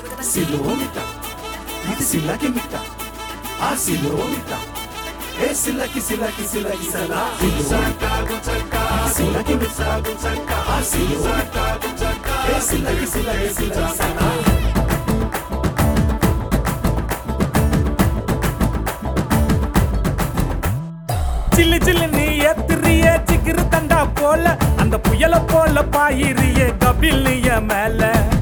Silomita, ఇది సిల్లకి మిట్ట ఆ సిలోమిట ఏ సిల్లకి సిల్లకి సిల్లకి సలా సిల్లకి మిట్ట ఆ సిలోమిట ఏ సిల్లకి సిల్లకి సిల్లకి సలా சில்லு சில்லு நீ ஏத்துறிய சிக்கிரு தண்டா போல அந்த புயல போல பாயிறிய கபில் நீய மேல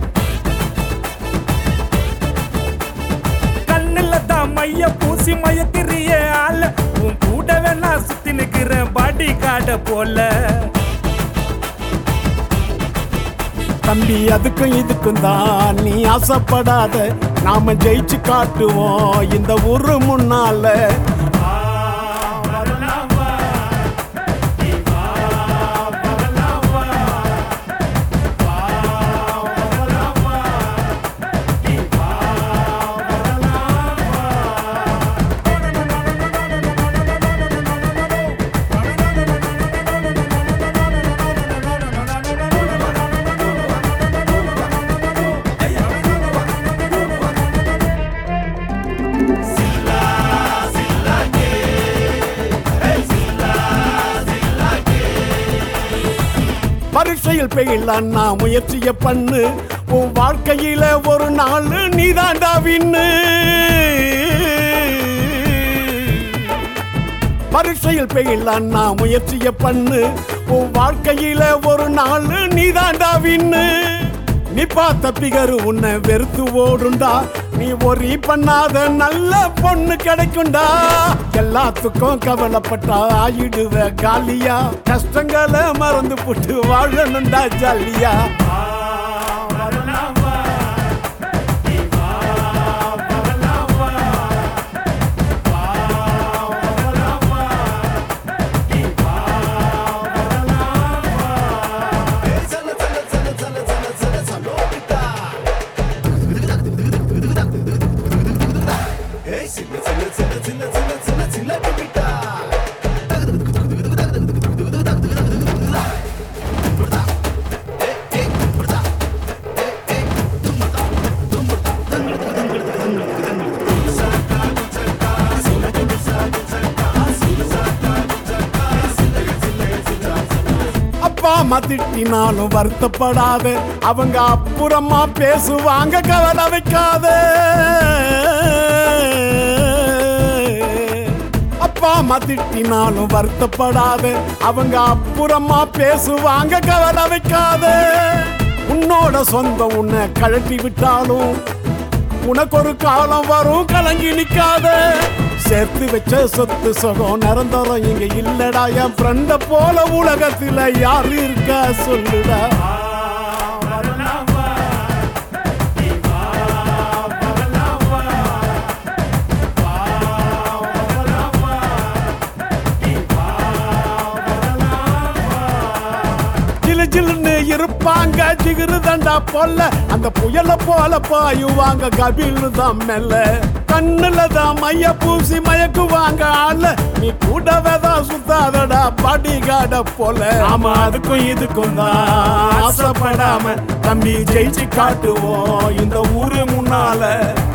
கண்ணுல தான் மைய பூசி மயக்கிறிய ஆள உன் கூடவே நான் சுத்தி நிக்கிறேன் பாடி காட போல தம்பி அதுக்கும் இதுக்கும் தான் நீ ஆசைப்படாத நாம ஜெயிச்சு காட்டுவோம் இந்த ஊரு முன்னால பரீட்சையில் பெயிலான் நான் முயற்சிய பண்ணு உன் வாழ்க்கையில ஒரு நாள் நீதாண்டா வின்னு பரீட்சையில் பெயிலான் நான் முயற்சிய பண்ணு உன் வாழ்க்கையில ஒரு நாள் நீதாண்டா வின்னு நீ பார்த்த பிகரு உன்னை வெறுத்து ஓடுண்டா நீ ஒரி பண்ணாத நல்ல பொண்ணு கிடைக்கும்டா எல்லாத்துக்கும் கவலைப்பட்டா ஆயிடுவ காலியா கஷ்டங்களை மறந்து போட்டு வாழணும்டா ஜாலியா ఏ సిల్ల సిల్ల సిల్ల సిల్ల సిల్ల సిల్ల సిల్లకి మిట్ట அப்பா அம்மா திட்டினாலும் வருத்தப்படாத அவங்க அப்புறமா பேசுவாங்க கவலை வைக்காத அப்பா அம்மா திட்டினாலும் வருத்தப்படாத அவங்க அப்புறமா பேசுவாங்க கவலை வைக்காத உன்னோட சொந்தம் உன்னை கழட்டி விட்டாலும் உனக்கு ஒரு காலம் வரும் கலங்கி நிக்காத சேர்த்து வச்ச சொத்து சுகம் நிரந்தரம் இங்க இல்லடா என் ஃப்ரெண்ட போல உலகத்துல யாரு இருக்கா சொல்லுடா ஜிலு ஜிலுன்னு இருப்பாங்க ஜிகிரு தண்டா போல அந்த புயல போல பாயுவாங்க கபில் தான் மெல்ல கண்ணுல தான் மைய பூசி மயக்குவாங்க ஆள நீ கூடவே தான் சுத்தாதடா பாடிகாட போல ஆமா அதுக்கும் இதுக்கும் தான் ஆசைப்படாம தம்பி ஜெயிச்சு காட்டுவோம் இந்த ஊரு முன்னால